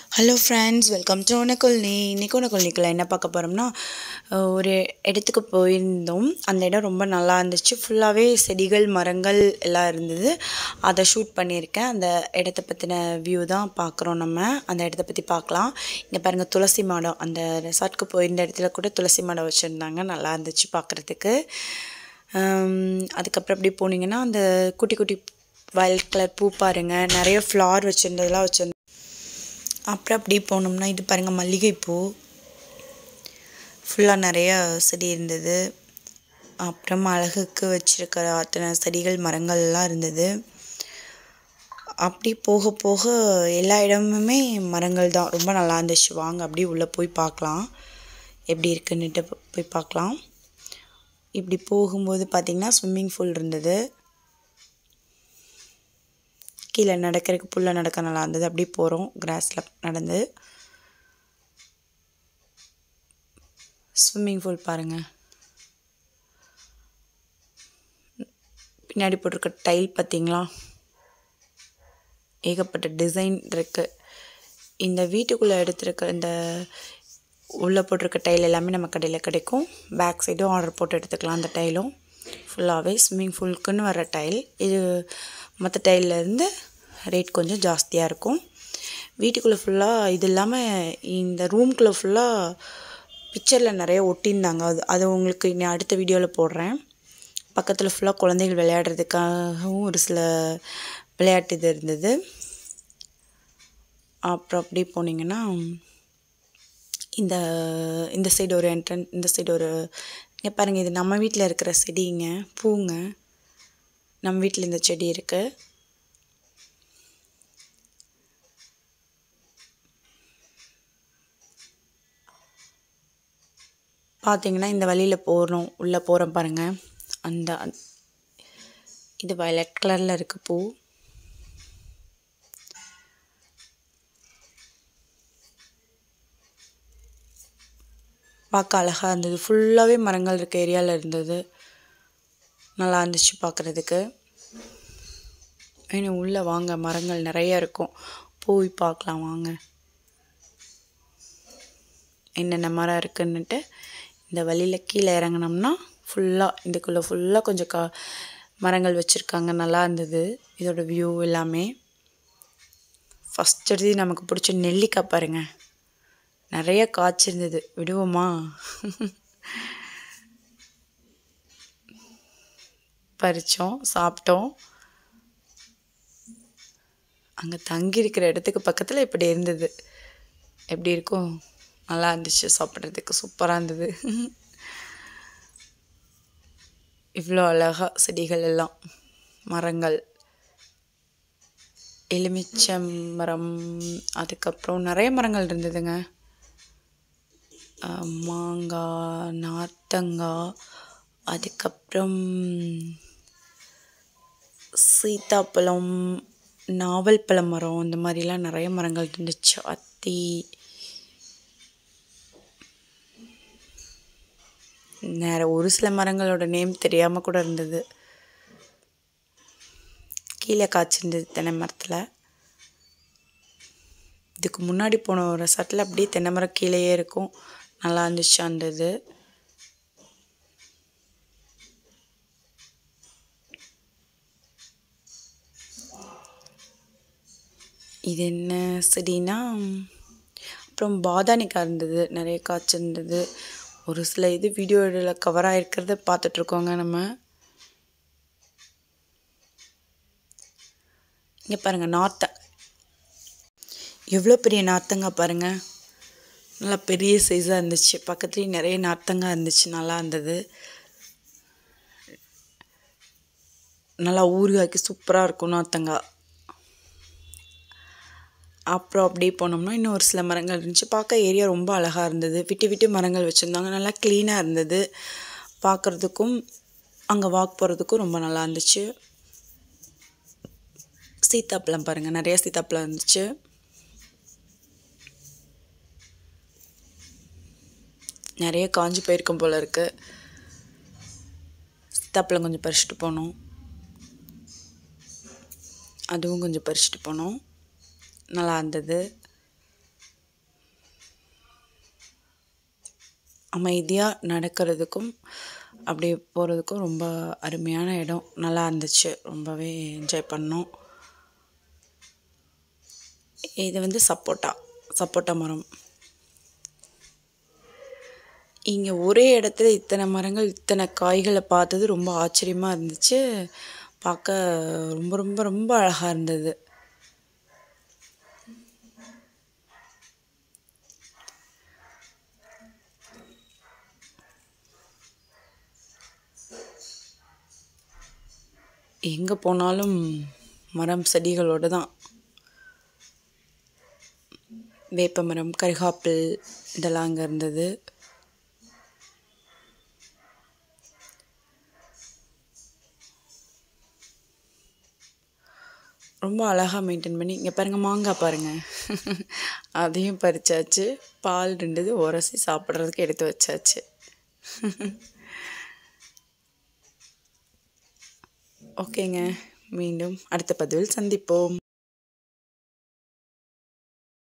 hello friends welcome to உனக்கொல்னி இன்றைக்கி உனக்கொல்னிக்குள்ள என்ன பார்க்க போகிறோம்னா ஒரு இடத்துக்கு போயிருந்தோம் அந்த இடம் ரொம்ப நல்லா இருந்துச்சு ஃபுல்லாகவே செடிகள் மரங்கள் எல்லாம் இருந்தது அதை ஷூட் பண்ணியிருக்கேன் அந்த இடத்த பற்றின வியூ தான் பார்க்குறோம் நம்ம அந்த இடத்த பற்றி பார்க்கலாம் இங்கே பாருங்கள் துளசி மாடம் அந்த ரெசார்ட்க்கு போயிருந்த இடத்துல கூட துளசி மாடம் வச்சுருந்தாங்க நல்லா இருந்துச்சு பார்க்குறதுக்கு அதுக்கப்புறம் அப்படி போனீங்கன்னா அந்த குட்டி குட்டி வயலட் கலர் பூ பாருங்கள் நிறைய ஃப்ளார் வச்சுருந்ததெல்லாம் வச்சுருந்தேன் அப்புறம் அப்படி போனோம்னா இது பாருங்கள் மல்லிகைப்பூ ஃபுல்லாக நிறையா செடி இருந்தது அப்புறம் அழகுக்கு வச்சுருக்கிற அத்தனை செடிகள் மரங்கள்லாம் இருந்தது அப்படி போக போக எல்லா இடமுமே மரங்கள் தான் ரொம்ப நல்லா இருந்துச்சு வாங்க அப்படியே உள்ளே போய் பார்க்கலாம் எப்படி இருக்குன்னுட்டு போய் பார்க்கலாம் இப்படி போகும்போது பார்த்திங்கன்னா ஸ்விம்மிங் பூல் இருந்தது கீழே நடக்கிறதுக்கு புல்ல நடக்க நல்லா இருந்தது அப்படியே போகிறோம் கிராஸில் நடந்து ஸ்விம்மிங் பூல் பாருங்கள் பின்னாடி போட்டிருக்க டைல் பார்த்தீங்களா ஏகப்பட்ட டிசைன் இருக்குது இந்த வீட்டுக்குள்ளே எடுத்துருக்க இந்த உள்ளே போட்டிருக்க டைல் எல்லாமே நம்ம கடையில் கிடைக்கும் பேக் சைடும் ஆர்டர் போட்டு எடுத்துக்கலாம் அந்த டைலும் ஃபுல்லாகவே ஸ்விம்மிங் பூலுக்குன்னு வர டைல் இது மற்ற டைல்லேருந்து ரேட் கொஞ்சம் ஜாஸ்தியாக இருக்கும் வீட்டுக்குள்ளே ஃபுல்லாக இது இல்லாமல் இந்த ரூம்குள்ளே ஃபுல்லாக பிக்சரில் நிறைய ஒட்டியிருந்தாங்க அது அது உங்களுக்கு இனி அடுத்த வீடியோவில் போடுறேன் பக்கத்தில் ஃபுல்லாக குழந்தைகள் விளையாடுறதுக்காகவும் ஒரு சில விளையாட்டு இது இருந்தது அப்புறம் அப்படி போனீங்கன்னா இந்த இந்த சைடு ஒரு என்ட்ரன் இந்த சைடு ஒரு இங்கே பாருங்கள் இது நம்ம வீட்டில் இருக்கிற செடிங்க பூங்க நம்ம வீட்டில் இந்த செடி இருக்குது பார்த்தீங்கன்னா இந்த வழியில் போகிறோம் உள்ளே போகிறோம் பாருங்கள் அந்த இது வயலட் கலரில் இருக்குது பூ பார்க்க அழகாக இருந்தது ஃபுல்லாகவே மரங்கள் இருக்க ஏரியாவில் இருந்தது நல்லா இருந்துச்சு பார்க்குறதுக்கு இன்னும் உள்ளே வாங்க மரங்கள் நிறைய இருக்கும் போய் பார்க்கலாம் வாங்க என்னென்ன மரம் இருக்குன்னுட்டு இந்த வழியில் கீழே இறங்கினோம்னா ஃபுல்லாக இதுக்குள்ளே ஃபுல்லாக கொஞ்சம் கா மரங்கள் வச்சுருக்காங்க நல்லா இருந்தது இதோட வியூ எல்லாமே ஃபஸ்ட் எடுத்து நமக்கு பிடிச்ச நெல்லிக்காய் பாருங்கள் நிறைய காய்ச்சிருந்தது விடுவோமா பறித்தோம் சாப்பிட்டோம் அங்கே தங்கி இருக்கிற இடத்துக்கு பக்கத்தில் இப்படி இருந்தது எப்படி இருக்கும் நல்லா இருந்துச்சு சாப்பிட்றதுக்கு சூப்பராக இருந்தது இவ்வளோ அழகாக செடிகள் எல்லாம் மரங்கள் எலுமிச்சை மரம் அதுக்கப்புறம் நிறைய மரங்கள் இருந்ததுங்க மாங்காய் நார்த்தங்காய் அதுக்கப்புறம் சீத்தாப்பழம் நாவல் பழ மரம் இந்த மாதிரிலாம் நிறைய மரங்கள் இருந்துச்சு அத்தி வேறு ஒரு சில மரங்களோட நேம் தெரியாமல் கூட இருந்தது கீழே காய்ச்சிருந்தது தென்னை மரத்தில் இதுக்கு முன்னாடி போன ஒரு சட்டில் அப்படியே தென்னை மரம் கீழேயே இருக்கும் நல்லா இருந்துச்சு அந்த இது இது என்ன செடினா அப்புறம் பாதானிக்காய் இருந்தது நிறைய காய்ச்சிருந்தது ஒரு சில இது வீடியோவில் கவர் ஆகிருக்கிறத பார்த்துட்ருக்கோங்க நம்ம இங்கே பாருங்கள் நார்த்த எவ்வளோ பெரிய நார்த்தங்காய் பாருங்கள் நல்லா பெரிய சைஸாக இருந்துச்சு பக்கத்துலேயும் நிறைய நார்த்தங்காய் இருந்துச்சு நல்லா இருந்தது நல்லா ஊறுகாய்க்கு சூப்பராக இருக்கும் நார்த்தங்காய் அப்புறம் அப்படியே போனோம்னா இன்னும் ஒரு சில மரங்கள் இருந்துச்சு பார்க்க ஏரியா ரொம்ப அழகாக இருந்தது விட்டு விட்டு மரங்கள் வச்சுருந்தாங்க நல்லா க்ளீனாக இருந்தது பார்க்குறதுக்கும் அங்கே வாக் போகிறதுக்கும் ரொம்ப நல்லா இருந்துச்சு சீத்தாப்பழம் பாருங்கள் நிறைய சீத்தாப்பழம் இருந்துச்சு நிறைய காஞ்சி போயிருக்கும் போல் இருக்குது சீத்தாப்பழம் கொஞ்சம் பறிச்சுட்டு போனோம் அதுவும் கொஞ்சம் பறிச்சுட்டு போனோம் நல்லா இருந்தது அமைதியாக நடக்கிறதுக்கும் அப்படி போகிறதுக்கும் ரொம்ப அருமையான இடம் நல்லா இருந்துச்சு ரொம்பவே என்ஜாய் பண்ணோம் இது வந்து சப்போட்டா சப்போட்டா மரம் இங்கே ஒரே இடத்துல இத்தனை மரங்கள் இத்தனை காய்களை பார்த்தது ரொம்ப ஆச்சரியமாக இருந்துச்சு பார்க்க ரொம்ப ரொம்ப ரொம்ப அழகாக இருந்தது எங்கே போனாலும் மரம் செடிகளோடு தான் வேப்ப மரம் கருகாப்பில் இதெல்லாம் அங்கே இருந்தது ரொம்ப அழகாக மெயின்டைன் பண்ணி இங்கே பாருங்கள் மாங்காய் பாருங்கள் அதையும் பறிச்சாச்சு பால் ரெண்டுது உரசி சாப்பிட்றதுக்கு எடுத்து வச்சாச்சு ஓகேங்க மீண்டும் அடுத்த பதிவில் சந்திப்போம்